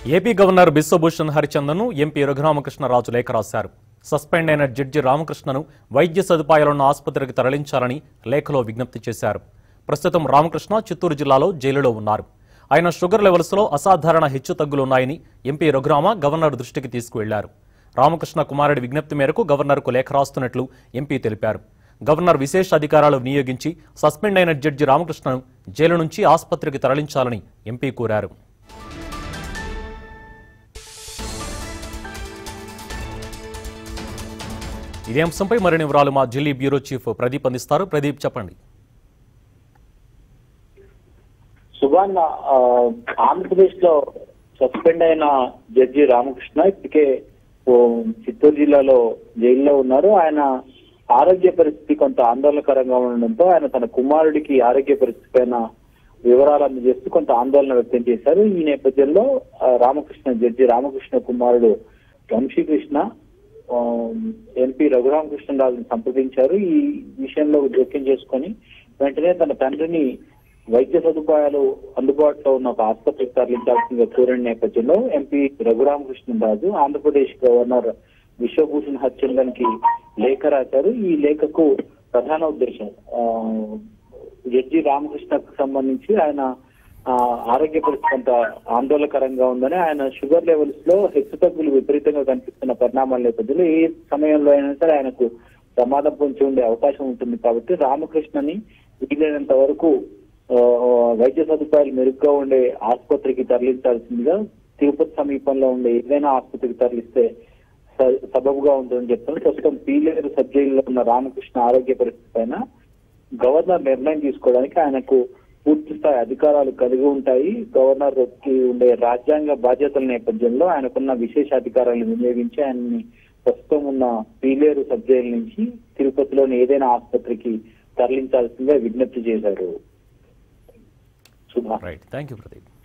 AP governor Biswabhusan హరిచందన్ను MP Raghu Rama Krishna Raju లేఖ రాశారు సస్పెండ్ అయిన జడ్జి రామకృష్ణను వైద్య సదుపాయాలున్న ఆసుపత్రికి తరలించాలని లేఖలో విజ్ఞప్తి చేశారు ప్రస్తుతం రామకృష్ణ చిత్తూరు జిల్లాలో జైలులో ఉన్నారు ఆయన షుగర్ లెవెల్స్లో అసాధారణ హెచ్చుతగ్గులున్నాయని ఎంపీ రఘురామ గవర్నర్ దృష్టికి తీసుకువెళ్లారు రామకృష్ణ కుమారుడి విజ్ఞప్తి మేరకు గవర్నర్కు లేఖ రాస్తున్నట్లు ఎంపీ తెలిపారు గవర్నర్ విశేష అధికారాలు వినియోగించి సస్పెండ్ అయిన జడ్జి రామకృష్ణను జైలు నుంచి ఆసుపత్రికి తరలించాలని ఎంపీ కోరారు ఇదే అంశంపై మరిన్ని వివరాలు మా ఢిల్లీ బ్యూరో చీఫ్ ప్రదీప్ అందిస్తారు ప్రదీప్ చెప్పండి సుభాన్ ఆంధ్రప్రదేశ్ లో సస్పెండ్ అయిన జడ్జి రామకృష్ణ ఇప్పటికే ఓ చిత్తూరు జిల్లాలో జైల్లో ఉన్నారు ఆయన ఆరోగ్య పరిస్థితి కొంత ఆందోళనకరంగా ఉండడంతో ఆయన తన కుమారుడికి ఆరోగ్య పరిస్థితి పైన వివరాలు అందజేస్తూ కొంత ఆందోళన వ్యక్తం చేశారు ఈ నేపథ్యంలో ఆ, రామకృష్ణ జడ్జి రామకృష్ణ కుమారుడు వంశీకృష్ణ ఆ, ఎంపీ రఘురామకృష్ణరాజుని సంప్రదించారు ఈ విషయంలో జోక్యం చేసుకొని వెంటనే తన తండ్రిని వైద్య సదుపాయాలు అందుబాటులో ఉన్న ఒక ఆసుపత్రికి తరలించాల్సిందిగా కోరిన నేపథ్యంలో ఎంపీ రఘురామకృష్ణరాజు ఆంధ్రప్రదేశ్ గవర్నర్ విశ్వభూషణ్ హరిచందన్ కి లేఖ రాశారు ఈ లేఖకు ప్రధాన ఉద్దేశం ఆ, జడ్జి రామకృష్ణకు సంబంధించి ఆయన ఆ, ఆరోగ్య పరిస్థితి కొంత ఆందోళనకరంగా ఉందని ఆయన షుగర్ లెవెల్స్ లో హెచ్చుతగ్గులు విపరీతంగా కనిపిస్తున్న పరిణామాల నేపథ్యంలో ఏ సమయంలో అయినా సరే ఆయనకు ప్రమాదం పొంచి ఉండే అవకాశం ఉంటుంది కాబట్టి రామకృష్ణని వీలైనంత వరకు ఆ, వైద్య సదుపాయాలు మెరుగ్గా ఉండే ఆసుపత్రికి తరలించాల్సిందిగా తిరుపతి సమీపంలో ఉండే ఏదైనా ఆసుపత్రికి తరలిస్తే స- సబబుగా ఉంటుందని చెప్తున్నారు ప్రస్తుతం పీలేరు సబ్ జైల్లో ఉన్న రామకృష్ణ ఆరోగ్య పరిస్థితి పైన గవర్నర్ నిర్ణయం తీసుకోవడానికి ఆయనకు పూర్తి స్థాయి అధికారాలు కలిగి ఉంటాయి గవర్నర్ కి ఉండే రాజ్యాంగ బాధ్యతల నేపథ్యంలో ఆయనకున్న విశేష అధికారాలను వినియోగించి ఆయన్ని ప్రస్తుతం ఉన్న పీలేరు సబ్ జైలు నుంచి తిరుపతిలోని ఏదైనా ఆసుపత్రికి తరలించాల్సిందిగా విజ్ఞప్తి చేశారు Shubha right thank you Pradeep